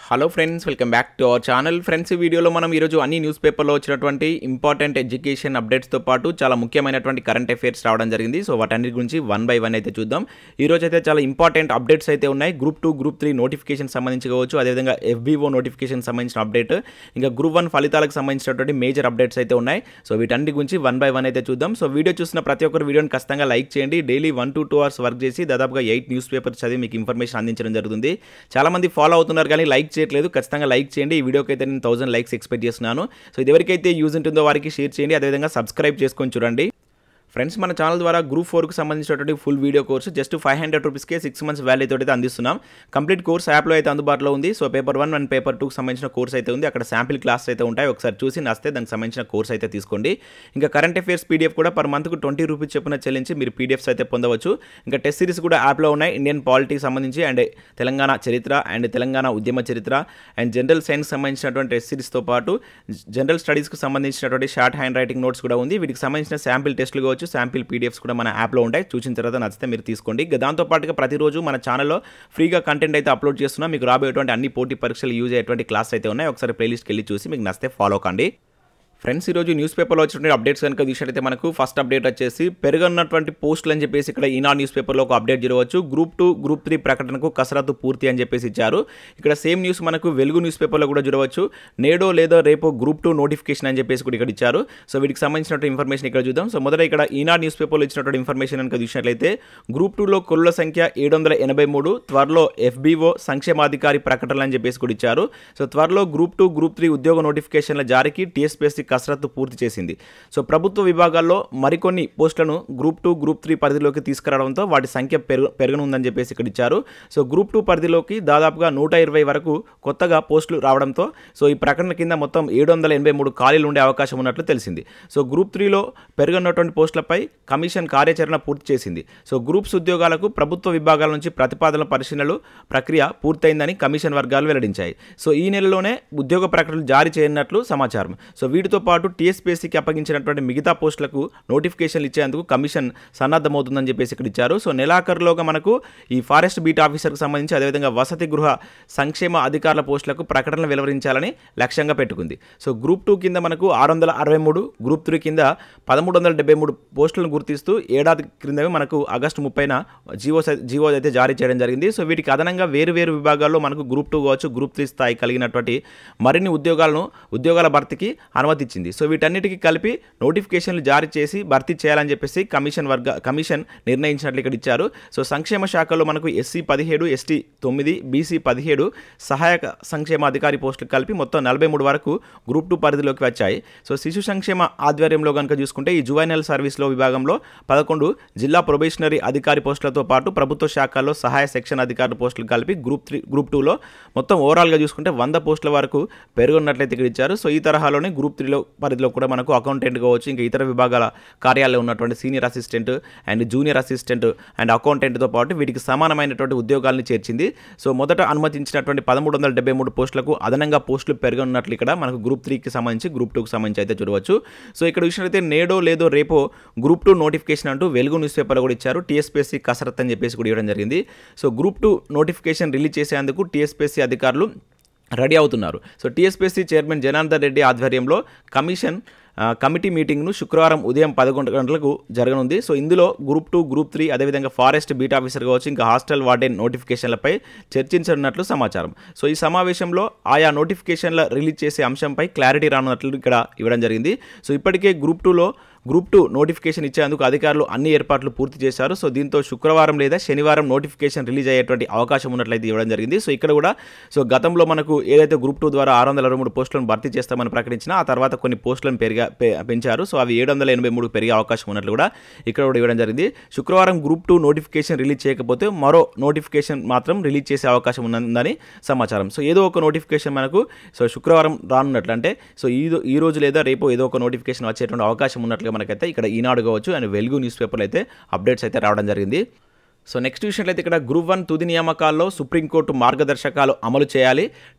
hello friends welcome back to our channel friends ఈ వీడియోలో మనం ఈరోజు అన్ని న్యూస్ పేపర్లో వచ్చినటువంటి ఇంపార్టెంట్ ఎడ్యుకేషన్ అప్డేట్స్తో పాటు చాలా ముఖ్యమైనటువంటి కరెంట్ అఫైర్స్ రావడం జరిగింది సో వాటన్నిటి గురించి వన్ బై వన్ అయితే చూద్దాం ఈ రోజు అయితే చాలా ఇంపార్టెంట్ అప్డేట్స్ అయితే ఉన్నాయి group two group three notification సంబంధించి కావచ్చు అదేవిధంగా ఎఫ్బీఓ నోటిఫికేషన్ సంబంధించిన అప్డేట్ ఇంకా గ్రూప్ వన్ ఫలితాలకు సంబంధించినటువంటి మేజర్ అప్డేట్స్ అయితే ఉన్నాయి సో వీటన్నిటి గురించి వన్ బై వన్ అయితే చూద్దాం సో వీడియో చూసిన ప్రతి ఒక్కరు వీడియోని ఖచ్చితంగా లైక్ చేయండి daily one to two hours work చేసి దాదాపుగా ఎయిట్ న్యూస్ పేపర్స్ చదివి మీకు ఇన్ఫర్మేషన్ అందించడం జరుగుతుంది చాలా మంది ఫాలో అవుతున్నారు కానీ లైక్ చేయట్లేదు ఖచ్చితంగా లైక్ చేయండి ఈ వీడియోకి అయితే నేను థౌసండ్ లైక్స్ ఎక్స్పెక్ట్ చేస్తున్నాను సో ఇది ఎవరికైతే యూజ్ ఉంటుందో వారికి షేర్ చేయండి అదేవిధంగా సబ్స్క్రైబ్ చేసుకొని చూడండి ఫ్రెండ్స్ మన ఛానల్ ద్వారా గ్రూప్ ఫోర్కి సంబంధించినటువంటి full video course just five hundred రూపీస్కే సిక్స్ మంత్స్ వ్యాల్యూ తోటి అయితే అందిస్తున్నాం కంప్లీట్ కోర్స్ యాప్లో అయితే అందుబాటులో ఉంది so paper one and paper టూకి సంబంధించిన కోర్స్ అయితే ఉంది అక్కడ శాంపిల్ క్లాస్ అయితే ఉంటాయి ఒకసారి చూసి నస్తే దానికి సంబంధించిన కోర్స్ అయితే తీసుకోండి ఇంకా కరెంట్ అఫైర్స్ పీడిఎఫ్ కూడా పర్ మంత్కు ట్వంటీ రూపీస్ చొప్పున చెల్లించి మీరు పీడిఎఫ్స్ అయితే పొందవచ్చు ఇంకా టెస్ట్ సిరీస్ కూడా యాప్లో ఉన్నాయి ఇండియన్ పాలిటీకి సంబంధించి అండ్ తెలంగాణ చరిత్ర అండ్ తెలంగాణ ఉద్యమ చరిత్ర అండ్ జనరల్ సైన్స్ సంబంధించినటువంటి టెస్ట్ సిరీస్తో పాటు జనరల్ స్టడీస్కి సంబంధించినటువంటి షార్ట్ హ్యాండ్ రైటింగ్ నోట్స్ కూడా ఉంది వీటికి సంబంధించిన శాంపిల్ టెస్టులు కావచ్చు శాంపిల్ పీడిఎఫ్స్ కూడా మన యాప్లో ఉంటాయి చూసిన తర్వాత నచ్చితే మీరు తీసుకోండి ఇక దాంతో పాటుగా ప్రతిరోజు మన ఛానల్లో ఫ్రీగా కంటెంట్ అయితే అప్లోడ్ చేస్తున్నాం మీకు రాబోయేటువంటి అన్ని పోటీ పరీక్షలు యూజ్ అయ్యేటువంటి క్లాస్ అయితే ఉన్నాయి ఒకసారి ప్లేలిస్ట్కి వెళ్ళి చూసి మీకు నచ్చితే ఫాలో కండి ఫ్రెండ్స్ ఈరోజు న్యూస్ పేపర్లో వచ్చినటువంటి అప్డేట్స్ కనుక చూసినట్టయితే మనకు ఫస్ట్ అప్డేట్ వచ్చేసి పెరుగున్నటువంటి పోస్టులు అని చెప్పేసి ఇక్కడ ఈనా న్యూస్ పేపర్లో ఒక అప్డేట్ జరగవచ్చు గ్రూప్ టూ గ్రూప్ త్రీ ప్రకటనకు కసరత్తు పూర్తి అని చెప్పేసి ఇచ్చారు ఇక్కడ సేమ్ న్యూస్ మనకు వెలుగు న్యూస్ పేపర్లో కూడా చూడవచ్చు నేడో లేదో రేపో గ్రూప్ టూ నోటిఫికేషన్ అని చెప్పేసి కూడా ఇక్కడ ఇచ్చారు సో వీటికి సంబంధించినటువంటి ఇన్ఫర్మేషన్ ఇక్కడ చూద్దాం సో మొదట ఇక్కడ ఈనా న్యూస్ పేపర్లో ఇచ్చినటువంటి ఇన్ఫర్మేషన్ కనుక చూసినట్లయితే గ్రూప్ టూలో కొల్లుల సంఖ్య ఏడు వందల ఎనభై మూడు త్వరలో ఎఫ్బీఓ సంక్షేమాధికారి ప్రకటనలు అని చెప్పేసి కూడా ఇచ్చారు సో త్వరలో గ్రూప్ టూ గ్రూప్ త్రీ ఉద్యోగ నోటిఫికేషన్ల జారీకి టీఎస్పీఎస్సీ కసరత్తు పూర్తి చేసింది సో ప్రభుత్వ విభాగాల్లో మరికొన్ని పోస్టులను గ్రూప్ టూ గ్రూప్ త్రీ పరిధిలోకి తీసుకురావడంతో వాటి సంఖ్య పెరుగు పెరగనుందని చెప్పేసి ఇక్కడ ఇచ్చారు సో గ్రూప్ టూ పరిధిలోకి దాదాపుగా నూట ఇరవై వరకు కొత్తగా పోస్టులు రావడంతో సో ఈ ప్రకటన కింద మొత్తం ఏడు వందల ఎనభై మూడు ఖాళీలు ఉండే అవకాశం ఉన్నట్లు తెలిసింది సో గ్రూప్ త్రీలో పెరుగున్నటువంటి పోస్టులపై కమిషన్ కార్యాచరణ పూర్తి చేసింది సో గ్రూప్స్ ఉద్యోగాలకు ప్రభుత్వ విభాగాల నుంచి ప్రతిపాదనల పరిశీలనలు ప్రక్రియ పూర్తయిందని కమిషన్ వర్గాలు వెల్లడించాయి సో ఈ నెలలోనే ఉద్యోగ ప్రకటనలు జారీ చేయనున్నట్లు సమాచారం సో వీటితో పాటు టీఎస్పీఎస్సీకి అప్పగించినటువంటి మిగతా పోస్టులకు నోటిఫికేషన్లు ఇచ్చేందుకు కమిషన్ సన్నద్ధమవుతుందని చెప్పేసి ఇక్కడ ఇచ్చారు సో నెలాఖరులోగా మనకు ఈ ఫారెస్ట్ బీట్ ఆఫీసర్కి సంబంధించి అదేవిధంగా వసతి గృహ సంక్షేమ అధికారుల పోస్టులకు ప్రకటనలు వెలువరించాలని లక్ష్యంగా పెట్టుకుంది సో గ్రూప్ టూ కింద మనకు ఆరు వందల అరవై మూడు గ్రూప్ త్రీ కింద పదమూడు వందల డెబ్బై మూడు పోస్టులను గుర్తిస్తూ ఏడాది క్రిందమే మనకు ఆగస్టు ముప్పైన జీవో జీవో అయితే జారీ చేయడం జరిగింది సో వీటికి అదనంగా వేరు వేరు విభాగాల్లో మనకు గ్రూప్ టూ కావచ్చు గ్రూప్ త్రీ స్థాయి కలిగినటువంటి మరిన్ని ఉద్యోగాలను ఉద్యోగాల భర్తీకి అనుమతి ఇచ్చింది సో వీటన్నిటికీ కలిపి నోటిఫికేషన్లు జారీ చేసి భర్తీ చేయాలని చెప్పేసి కమిషన్ వర్గ కమిషన్ నిర్ణయించినట్లు ఇక్కడ ఇచ్చారు సో సంక్షేమ శాఖలో మనకు ఎస్సీ పదిహేడు ఎస్టీ తొమ్మిది బీసీ పదిహేడు సహాయక సంక్షేమ అధికారి పోస్టులు కలిపి మొత్తం నలభై మూడు వరకు గ్రూప్ టూ పరిధిలోకి వచ్చాయి సో శిశు సంక్షేమ ఆధ్వర్యంలో కనుక చూసుకుంటే ఈ జువైనల్ సర్వీస్లో విభాగంలో పదకొండు జిల్లా ప్రొబేషనరీ అధికారి పోస్టులతో పాటు ప్రభుత్వ శాఖల్లో సహాయ సెక్షన్ అధికారి పోస్టులు కలిపి గ్రూప్ త్రీ గ్రూప్ టూలో మొత్తం ఓవరాల్గా చూసుకుంటే వంద పోస్టుల వరకు పెరుగున్నట్లయితే ఇక్కడ ఇచ్చారు సో ఈ తరహాలోనే గ్రూప్ త్రీలో పరిధిలో కూడా మనకు అకౌంటెంట్ కావచ్చు ఇంకా ఇతర విభాగాల కార్యాలయంలో ఉన్నటువంటి senior assistant and junior assistant and అకౌంటెంట్తో పాటు వీటికి సమానమైనటువంటి ఉద్యోగాలను చేర్చింది సో మొదట అనుమతించినటువంటి పదమూడు వందల డెబ్బై మూడు పోస్టులకు అదనంగా పోస్టులు పెరగనున్నట్లు ఇక్కడ మనకు గ్రూప్ త్రీకి సంబంధించి గ్రూప్ టూకి సంబంధించి అయితే చూడవచ్చు సో ఇక్కడ చూసినట్లయితే నేడో లేదో రేపో గ్రూప్ టూ నోటిఫికేషన్ అంటూ వెలుగు న్యూస్ పేపర్ కూడా ఇచ్చారు టీఎస్పీఎస్సీ కసరత్ అని చెప్పేసి కూడా ఇవ్వడం జరిగింది so group two notification release చేసేందుకు టీఎస్పీఎస్సీ అధికారులు రెడీ అవుతున్నారు so TSPSC chairman Janardhan Reddy ఆధ్వర్యంలో కమిషన్ కమిటీ మీటింగ్ను శుక్రవారం ఉదయం పదకొండు గంటలకు జరగనుంది సో ఇందులో గ్రూప్ టూ గ్రూప్ త్రీ అదేవిధంగా ఫారెస్ట్ బీట్ ఆఫీసర్ కావచ్చు ఇంకా హాస్టల్ వార్డెన్ నోటిఫికేషన్లపై చర్చించనున్నట్లు సమాచారం సో ఈ సమావేశంలో ఆయా నోటిఫికేషన్ల రిలీజ్ చేసే అంశంపై క్లారిటీ రానున్నట్లు ఇక్కడ ఇవ్వడం జరిగింది సో ఇప్పటికే గ్రూప్ టూలో గ్రూప్ టూ నోటిఫికేషన్ ఇచ్చేందుకు అధికారులు అన్ని ఏర్పాట్లు పూర్తి చేశారు సో దీంతో శుక్రవారం లేదా శనివారం నోటిఫికేషన్ రిలీజ్ అయ్యేటువంటి అవకాశం ఉన్నట్లయితే ఇవ్వడం జరిగింది సో ఇక్కడ కూడా సో గతంలో మనకు ఏదైతే గ్రూప్ టూ ద్వారా ఆరు వందల అరవై మూడు పోస్టులను భర్తీ చేస్తామని ప్రకటించినా ఆ తర్వాత కొన్ని పోస్టులను పెరిగా పెంచారు సో అవి ఏడు వందల ఎనభై మూడు పెరిగే అవకాశం ఉన్నట్లు కూడా ఇక్కడ కూడా ఇవ్వడం జరిగింది శుక్రవారం గ్రూప్ టూ నోటిఫికేషన్ రిలీజ్ చేయకపోతే మరో నోటిఫికేషన్ మాత్రం రిలీజ్ చేసే అవకాశం ఉన్నదని సమాచారం సో ఏదో ఒక నోటిఫికేషన్ మనకు సో శుక్రవారం రానున్నట్లు అంటే సో ఈ ఈ రోజు లేదా రేపు ఏదో ఒక నోటిఫికేషన్ వచ్చేటువంటి అవకాశం ఉన్నట్లుగా మనకైతే ఇక్కడ ఈనాడు కావచ్చు అండ్ వెలుగు న్యూస్ పేపర్లో అయితే అప్డేట్స్ అయితే రావడం జరిగింది సో నెక్స్ట్ విషయంలో ఇక్కడ గ్రూప్ వన్ తుది నియామకాల్లో సుప్రీంకోర్టు మార్గదర్శకాలు అమలు చేయాలి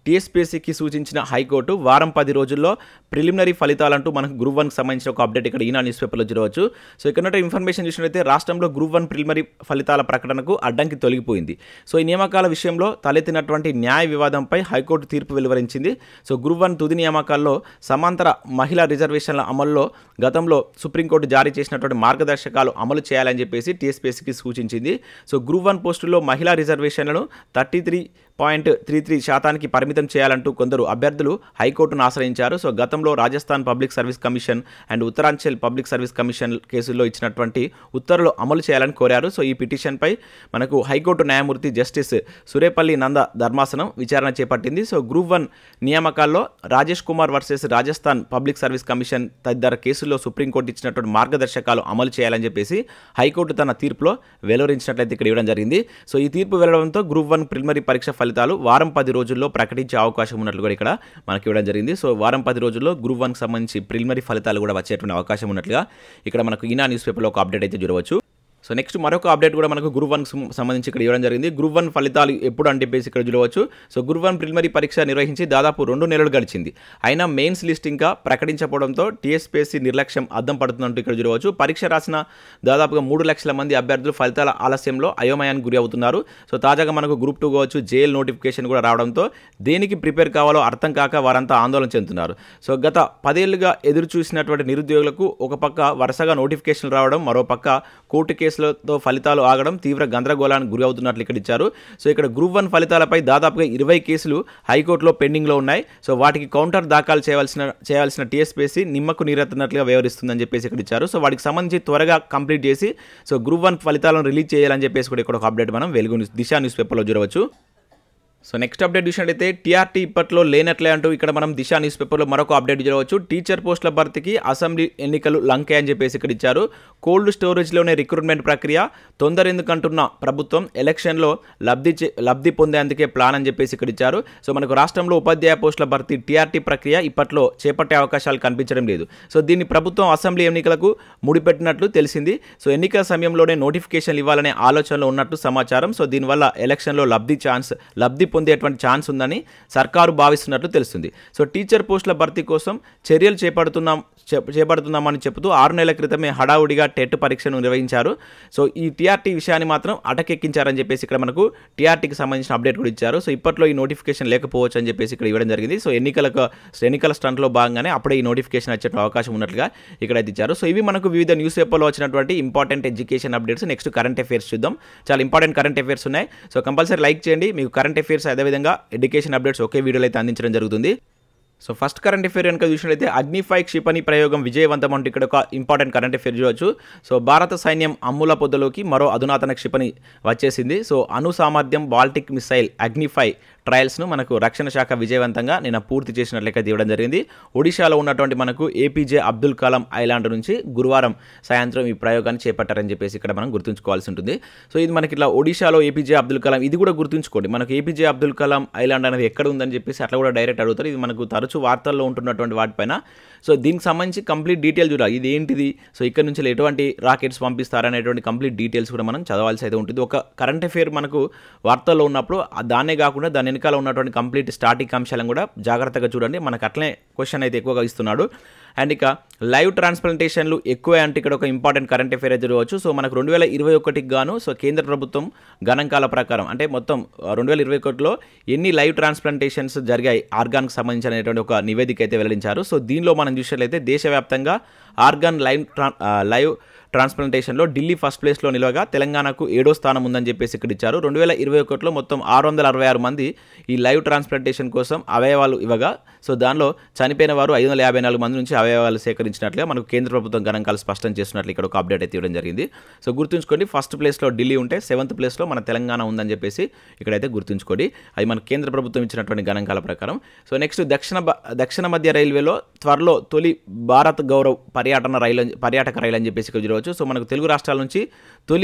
టీఎస్పీఎస్సీకి సూచించిన హైకోర్టు వారం పది రోజుల్లో ప్రిలిమినరీ ఫలితాలంటూ మనకు గ్రూప్ వన్కి సంబంధించిన ఒక అప్డేట్ ఇక్కడ ఈనా న్యూస్ పేపర్లో చూడవచ్చు సో ఇక్కడ ఇన్ఫర్మేషన్ చూసినట్లయితే రాష్ట్రంలో గ్రూప్ వన్ ప్రిలిమినరీ ఫలితాల ప్రకటనకు అడ్డంకి తొలగిపోయింది సో ఈ నియామకాల విషయంలో తలెత్తినటువంటి న్యాయ వివాదంపై హైకోర్టు తీర్పు వెలువరించింది సో గ్రూప్ వన్ తుది నియామకాల్లో సమాంతర మహిళా రిజర్వేషన్ల అమల్లో గతంలో సుప్రీంకోర్టు జారీ చేసినటువంటి మార్గదర్శకాలు అమలు చేయాలని చెప్పేసి టీఎస్పీఎస్సీకి సూచించింది సో గ్రూప్ వన్ పోస్టుల్లో మహిళా రిజర్వేషన్లను thirty three point three three శాతానికి పరిమితం చేయాలంటూ కొందరు అభ్యర్థులు హైకోర్టును ఆశ్రయించారు సో గతంలో Rajasthan public service commission and Uttaranchal public service commission కేసుల్లో ఇచ్చినటువంటి ఉత్తర్వులు అమలు చేయాలని కోరారు సో ఈ పిటిషన్పై మనకు హైకోర్టు న్యాయమూర్తి జస్టిస్ సురేపల్లి నంద ధర్మాసనం విచారణ చేపట్టింది సో గ్రూప్ వన్ నియామకాల్లో Rajesh Kumar versus Rajasthan public service commission తదితర కేసుల్లో సుప్రీంకోర్టు ఇచ్చినటువంటి మార్గదర్శకాలు అమలు చేయాలని చెప్పేసి హైకోర్టు తన తీర్పులో వెలువరించినట్లయితే ఇక్కడ ఇవ్వడం జరిగింది సో ఈ తీర్పు వెళ్లడంతో గ్రూప్ వన్ ప్రిలిమరీ పరీక్ష ఫలితాలు వారం పది రోజుల్లో ప్రకటించే అవకాశం ఉన్నట్లు కూడా ఇక్కడ మనకి ఇవ్వడం జరిగింది సో వారం పది రోజుల్లో గ్రూప్ వన్కి సంబంధించి ప్రిలిమరీ ఫలితాలు కూడా వచ్చేటువంటి అవకాశం ఉన్నట్లుగా ఇక్కడ మనకు ఈనా న్యూస్ పేపర్లో ఒక అప్డేట్ అయితే చూడవచ్చు సో నెక్స్ట్ మరొక అప్డేట్ కూడా మనకు గ్రూప్ వన్ సంబంధించి ఇక్కడ ఇవ్వడం జరిగింది గ్రూప్ వన్ ఫలితాలు ఎప్పుడు అని చెప్పేసి ఇక్కడ చూడవచ్చు సో గ్రూప్ వన్ ప్రిలిమరీ పరీక్ష నిర్వహించి దాదాపు రెండు నెలలు గడిచింది అయినా మెయిన్స్ లిస్ట్ ఇంకా ప్రకటించకపోవడంతో టీఎస్పీఎస్సీ నిర్లక్ష్యం అద్దం పడుతుందంటూ ఇక్కడ చూడవచ్చు పరీక్ష రాసిన దాదాపుగా మూడు లక్షల మంది అభ్యర్థులు ఫలితాల ఆలస్యంలో అయోమయానికి గురి అవుతున్నారు సో తాజాగా మనకు గ్రూప్ టూ కావచ్చు జైల్ నోటిఫికేషన్ కూడా రావడంతో దేనికి ప్రిపేర్ కావాలో అర్థం కాక వారంతా ఆందోళన చెందుతున్నారు సో గత పదేళ్లుగా ఎదురు చూసినటువంటి నిరుద్యోగులకు ఒక పక్క వరుసగా నోటిఫికేషన్లు రావడం మరో పక్క కోర్టు కేసులతో ఫలితాలు ఆగడం తీవ్ర గందరగోళానికి గురి అవుతున్నట్లు ఇక్కడ ఇచ్చారు సో ఇక్కడ గ్రూప్ వన్ ఫలితాలపై దాదాపుగా ఇరవై కేసులు హైకోర్టులో పెండింగ్లో ఉన్నాయి సో వాటికి కౌంటర్ దాఖలు చేయవలసిన చేయాల్సిన టీఎస్పీసీ నిమ్మకు నీరెత్తినట్లుగా వ్యవహరిస్తుందని చెప్పేసి ఇక్కడ ఇచ్చారు సో వాటికి సంబంధించి త్వరగా కంప్లీట్ చేసి సో గ్రూప్ వన్ ఫలితాలను రిలీజ్ చేయాలని చెప్పేసి కూడా ఇక్కడ ఒక అప్డేట్ మనం వెలుగు న్యూస్ దిశా న్యూస్ పేపర్లో చూడవచ్చు సో నెక్స్ట్ అప్డేట్ చూసినట్టయితే టీఆర్టీ ఇప్పట్లో లేనట్లే అంటూ ఇక్కడ మనం దిశా న్యూస్ పేపర్లో మరొక అప్డేట్ చూడవచ్చు టీచర్ పోస్టుల భర్తీకి అసెంబ్లీ ఎన్నికలు లంకే అని చెప్పేసి ఇక్కడ ఇచ్చారు కోల్డ్ స్టోరేజ్లోనే రిక్రూట్మెంట్ ప్రక్రియ తొందర ఎందుకంటున్న ప్రభుత్వం ఎలక్షన్లో లబ్ధి చే- లబ్ధి పొందేందుకే ప్లాన్ అని చెప్పేసి ఇక్కడ ఇచ్చారు సో మనకు రాష్ట్రంలో ఉపాధ్యాయ పోస్టుల భర్తీ టీఆర్టీ ప్రక్రియ ఇప్పట్లో చేపట్టే అవకాశాలు కనిపించడం లేదు సో దీన్ని ప్రభుత్వం అసెంబ్లీ ఎన్నికలకు ముడిపెట్టినట్లు తెలిసింది సో ఎన్నికల సమయంలోనే నోటిఫికేషన్లు ఇవ్వాలనే ఆలోచనలో ఉన్నట్టు సమాచారం సో దీనివల్ల ఎలక్షన్లో లబ్ధి ఛాన్స్ లబ్ధి పొందేటువంటి ఛాన్స్ ఉందని సర్కారు భావిస్తున్నట్లు తెలుస్తుంది సో టీచర్ పోస్టుల భర్తీ కోసం చర్యలు చేపడుతున్నాం చే- చేపడుతున్నామని చెబుతూ ఆరు నెలల క్రితమే హడావుడిగా టెట్ పరీక్షను నిర్వహించారు సో ఈ టీఆర్టీ విషయాన్ని మాత్రం అటకెక్కించారని చెప్పేసి ఇక్కడ మనకు టీఆర్టీకి సంబంధించిన అప్డేట్ కూడా ఇచ్చారు సో ఇప్పట్లో ఈ నోటిఫికేషన్ లేకపోవచ్చు అని చెప్పేసి ఇక్కడ ఇవ్వడం జరిగింది సో ఎన్నికలకు ఎన్నికల స్టంట్లో భాగంగానే అప్పుడే ఈ నోటిఫికేషన్ వచ్చే అవకాశం ఉన్నట్లుగా ఇక్కడ అయితే ఇచ్చారు సో ఇవి మనకు వివిధ న్యూస్ పేపర్లో వచ్చినటువంటి important education updates next current affairs చూద్దాం చాలా ఇంపార్టెంట్ కరెంట్ అఫైర్స్ ఉన్నాయి సో కంపల్సరీ లైక్ చేయండి మీకు కరెంట్ అఫైర్స్ అదేవిధంగా ఎడ్యుకేషన్ అప్డేట్స్ ఒకే వీడియోలో అయితే అందించడం జరుగుతుంది సో ఫస్ట్ కరెంట్ అఫేర్ కనుక చూసినట్లయితే అగ్నిఫై క్షిపణి ప్రయోగం విజయవంతం అంటూ ఇక్కడ ఒక ఇంపార్టెంట్ కరెంట్ అఫేర్ చూడవచ్చు సో భారత సైన్యం అమ్ముల పొద్దులోకి మరో అధునాతన క్షిపణి వచ్చేసింది సో అణు సామర్థ్యం బాల్టిక్ మిసైల్ అగ్నిఫై ట్రయల్స్ను మనకు రక్షణ శాఖ విజయవంతంగా నిన్న పూర్తి చేసినట్లయితే ఇవ్వడం జరిగింది ఒడిశాలో ఉన్నటువంటి మనకు ఏపీజే అబ్దుల్ కలాం ఐలాండ్ నుంచి గురువారం సాయంత్రం ఈ ప్రయోగాన్ని చేపట్టారని చెప్పేసి ఇక్కడ మనం గుర్తుంచుకోవాల్సి ఉంటుంది సో ఇది మనకి ఇట్లా ఒడిశాలో ఏపీజే అబ్దుల్ కలాం ఇది కూడా గుర్తుంచుకోండి మనకు ఏపీజే అబ్దుల్ కలాం ఐలాండ్ అనేది ఎక్కడ ఉందని చెప్పేసి అట్లా కూడా డైరెక్ట్ అడుగుతారు ఇది మనకు తరచూ వార్తల్లో ఉంటున్నటువంటి వాటిపైన సో దీనికి సంబంధించి కంప్లీట్ డీటెయిల్ చూడాలి ఇది ఏంటిది సో ఇక్కడ నుంచి ఎటువంటి రాకెట్స్ పంపిస్తారనేటువంటి కంప్లీట్ డీటెయిల్స్ కూడా మనం చదవాల్సి అయితే ఉంటుంది ఒక కరెంట్ అఫేర్ మనకు వార్తల్లో ఉన్నప్పుడు ఆ దాన్నే కాకుండా దాని వెనకాల ఉన్నటువంటి కంప్లీట్ స్టాటిక్ అంశాలను కూడా జాగ్రత్తగా చూడండి మనకు అట్లనే క్వశ్చన్ అయితే ఎక్కువగా ఇస్తున్నాడు అండ్ ఇక లైవ్ ట్రాన్స్ప్లాంటేషన్లు ఎక్కువే అంటే ఇక్కడ ఒక ఇంపార్టెంట్ కరెంట్ అఫేర్ అయితే చూడవచ్చు సో మనకు రెండు వేల ఇరవై ఒకటికి గాను సో కేంద్ర ప్రభుత్వం గణాంకాల ప్రకారం అంటే మొత్తం రెండు వేల ఇరవై ఒకటిలో ఎన్ని లైవ్ ట్రాన్స్ప్లాంటేషన్స్ జరిగాయి ఆర్గాన్కి సంబంధించినటువంటి ఒక నివేదిక అయితే వెల్లడించారు సో దీనిలో మనం చూసినట్లయితే దేశవ్యాప్తంగా ఆర్గాన్ లైవ్ ట్రా ఆ, లైవ్ ట్రాన్స్ప్లాంటేషన్లో ఢిల్లీ ఫస్ట్ ప్లేస్లో నిలవగా తెలంగాణకు ఏడో స్థానం ఉందని చెప్పేసి ఇక్కడ ఇచ్చారు రెండు వేల ఇరవై ఒకటిలో మొత్తం ఆరు వందల అరవై ఆరు మంది ఈ లైవ్ ట్రాన్స్ప్లాంటేషన్ కోసం అవయవాలు ఇవ్వగా సో దానిలో చనిపోయిన వారు ఐదు వందల యాభై నాలుగు మంది నుంచి అవయవాలు సేకరించినట్లుగా మనకు కేంద్ర ప్రభుత్వం గణాంకాలు స్పష్టం చేస్తున్నట్లు ఇక్కడ ఒక అప్డేట్ అయితే ఇవ్వడం జరిగింది సో గుర్తుంచుకోండి ఫస్ట్ ప్లేస్లో ఢిల్లీ ఉంటే సెవెంత్ ప్లేస్లో మన తెలంగాణ ఉందని చెప్పేసి ఇక్కడైతే గుర్తుంచుకోండి అది మన కేంద్ర ప్రభుత్వం ఇచ్చినటువంటి గణాంకాల ప్రకారం సో నెక్స్ట్ దక్షిణ భ- దక్షిణ మధ్య రైల్వేలో త్వరలో తొలి భారత్ గౌరవ్ పర్యాటన రైలు అని- పర్యాటక రైలు అని చెప్పేసి ఇక్కడ చూడవచ్చు సో మనకు తెలుగు రాష్ట్రాల నుంచి తొలి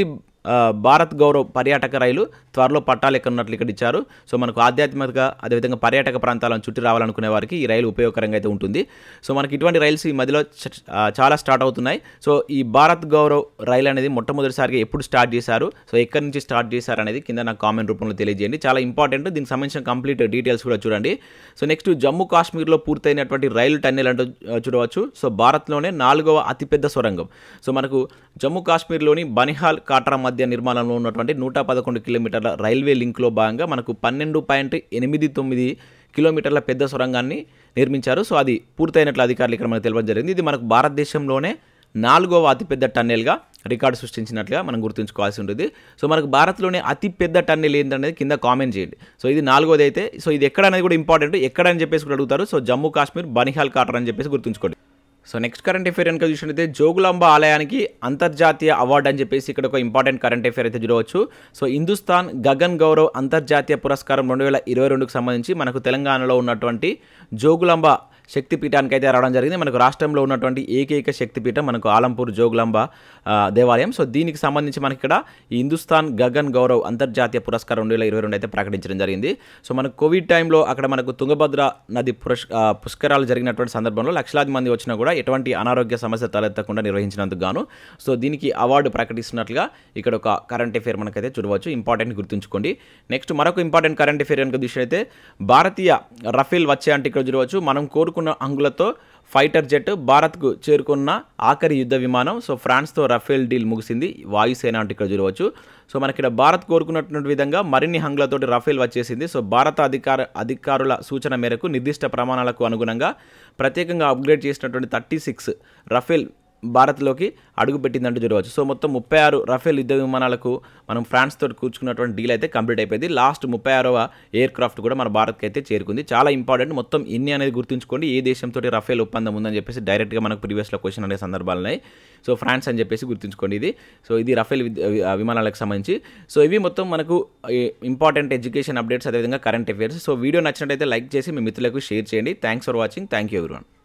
ఆ, భారత్ గౌరవ్ పర్యాటక రైలు త్వరలో పట్టాలు ఎక్కనున్నట్లు ఇక్కడ ఇచ్చారు సో మనకు ఆధ్యాత్మిక అదేవిధంగా పర్యాటక ప్రాంతాలను చుట్టి రావాలనుకునే వారికి ఈ రైలు ఉపయోగకరంగా అయితే ఉంటుంది సో మనకి ఇటువంటి రైల్స్ ఈ మధ్యలో చ- ఆ, చాలా స్టార్ట్ అవుతున్నాయి సో ఈ భారత్ గౌరవ్ రైలు అనేది మొట్టమొదటిసారిగా ఎప్పుడు స్టార్ట్ చేశారు సో ఎక్కడి నుంచి స్టార్ట్ చేశారు అనేది కింద నాకు కామెంట్ రూపంలో తెలియజేయండి చాలా ఇంపార్టెంట్ దీనికి సంబంధించిన కంప్లీట్ డీటెయిల్స్ కూడా చూడండి సో నెక్స్ట్ జమ్మూ కాశ్మీర్లో పూర్తయినటువంటి రైలు టన్నెల్ అంటూ ఆ, చూడవచ్చు సో భారత్లోనే నాలుగవ అతిపెద్ద సొరంగం సో మనకు జమ్మూ కాశ్మీర్లోని బనిహాల్ కాట్రా మధ్య నిర్మాణంలో ఉన్నటువంటి నూట పదకొండు కిలోమీటర్ల రైల్వే లింక్లో భాగంగా మనకు పన్నెండు పాయింట్ ఎనిమిది తొమ్మిది కిలోమీటర్ల పెద్ద సొరంగాన్ని నిర్మించారు సో అది పూర్తయినట్లు అధికారులు ఇక్కడ మనకు తెలపడం జరిగింది ఇది మనకు భారతదేశంలోనే నాలుగవ అతిపెద్ద టన్నెల్గా రికార్డు సృష్టించినట్లుగా మనం గుర్తుంచుకోవాల్సి ఉంటుంది సో మనకు భారత్లోనే అతిపెద్ద టన్నెల్ ఏంటనేది కింద కామెంట్ చేయండి సో ఇది నాలుగోది అయితే సో ఇది ఎక్కడ అనేది కూడా ఇంపార్టెంట్ ఎక్కడ అని చెప్పేసి కూడా అడుగుతారు సో జమ్మూ కాశ్మీర్ బనిహాల్ కాటర్ అని చెప్పేసి గుర్తుంచుకోండి సో నెక్స్ట్ కరెంట్ అఫేర్ కనుక చూసినట్లయితే జోగులాంబ ఆలయానికి అంతర్జాతీయ అవార్డు అని చెప్పేసి ఇక్కడ ఒక ఇంపార్టెంట్ కరెంట్ అఫేర్ అయితే చూడవచ్చు సో హిందుస్థాన్ గగన్ గౌరవ్ అంతర్జాతీయ పురస్కారం రెండు వేల ఇరవై రెండుకు సంబంధించి మనకు తెలంగాణలో ఉన్నటువంటి జోగులాంబ శక్తిపీఠానికి అయితే రావడం జరిగింది మనకు రాష్ట్రంలో ఉన్నటువంటి ఏకైక శక్తిపీఠం మనకు ఆలంపూర్ జోగులాంబ ఆ, దేవాలయం సో దీనికి సంబంధించి మనకి ఇక్కడ ఈ హిందుస్థాన్ గగన్ గౌరవ్ అంతర్జాతీయ పురస్కారం రెండు వేల ఇరవై రెండు అయితే ప్రకటించడం జరిగింది సో మనకు కోవిడ్ టైంలో అక్కడ మనకు తుంగభద్ర నది పురస్ ఆ, పుష్కరాలు జరిగినటువంటి సందర్భంలో లక్షలాది మంది వచ్చినా కూడా ఎటువంటి అనారోగ్య సమస్య తలెత్తకుండా నిర్వహించినందుకు గాను సో దీనికి అవార్డు ప్రకటిస్తున్నట్లుగా ఇక్కడ ఒక కరెంట్ అఫేర్ మనకైతే చూడవచ్చు ఇంపార్టెంట్ గుర్తుంచుకోండి నెక్స్ట్ మరొక ఇంపార్టెంట్ కరెంట్ అఫేర్ కనుక చూసినట్లయితే భారతీయ రఫేల్ వచ్చే అంటే ఇక్కడ చూడవచ్చు మనం కోరుకున్న అంగులతో ఫైటర్ జెట్ భారత్కు చేరుకున్న ఆఖరి యుద్ధ విమానం సో ఫ్రాన్స్తో రఫేల్ డీల్ ముగిసింది వాయుసేన అంటే ఇక్కడ చూడవచ్చు సో మనకి ఇక్కడ భారత్ కోరుకున్నటువంటి విధంగా మరిన్ని హంగులతోటి రఫేల్ వచ్చేసింది సో భారత అధికార అధికారుల సూచన మేరకు నిర్దిష్ట ప్రమాణాలకు అనుగుణంగా ప్రత్యేకంగా అప్గ్రేడ్ చేసినటువంటి థర్టీ సిక్స్ రఫేల్ భారత్లోకి అడుగుపెట్టిందంటూ చూడవచ్చు సో మొత్తం ముప్పై ఆరు రఫేల్ యుద్ధ విమానాలకు మనం ఫ్రాన్స్ తోటి కూర్చుకున్నటువంటి డీల్ అయితే కంప్లీట్ అయిపోయింది లాస్ట్ ముప్పై ఆరవ ఎయిర్ క్రాఫ్ట్ కూడా మన భారత్కి అయితే చేరుకుంది చాలా ఇంపార్టెంట్ మొత్తం ఇన్ని అనేది గుర్తుంచుకోండి ఏ దేశంతో రఫేల్ ఒప్పందం ఉందని చెప్పేసి డైరెక్ట్గా మనకు ప్రీవియస్లో క్వశ్చన్ అనే సందర్భాలు ఉన్నాయి సో ఫ్రాన్స్ అని చెప్పేసి గుర్తుంచుకోండి ఇది సో ఇది రఫేల్ విద్- వి- విమానాలకు సంబంధించి సో ఇవి మొత్తం మనకు ఇంపార్టెంట్ ఎడ్యుకేషన్ అప్డేట్స్ అదేవిధంగా కరెంట్ అఫేర్స్ సో వీడియో నచ్చినట్టయితే లైక్ చేసి మీ మిత్రులకు షేర్ చేయండి thanks for watching thank you everyone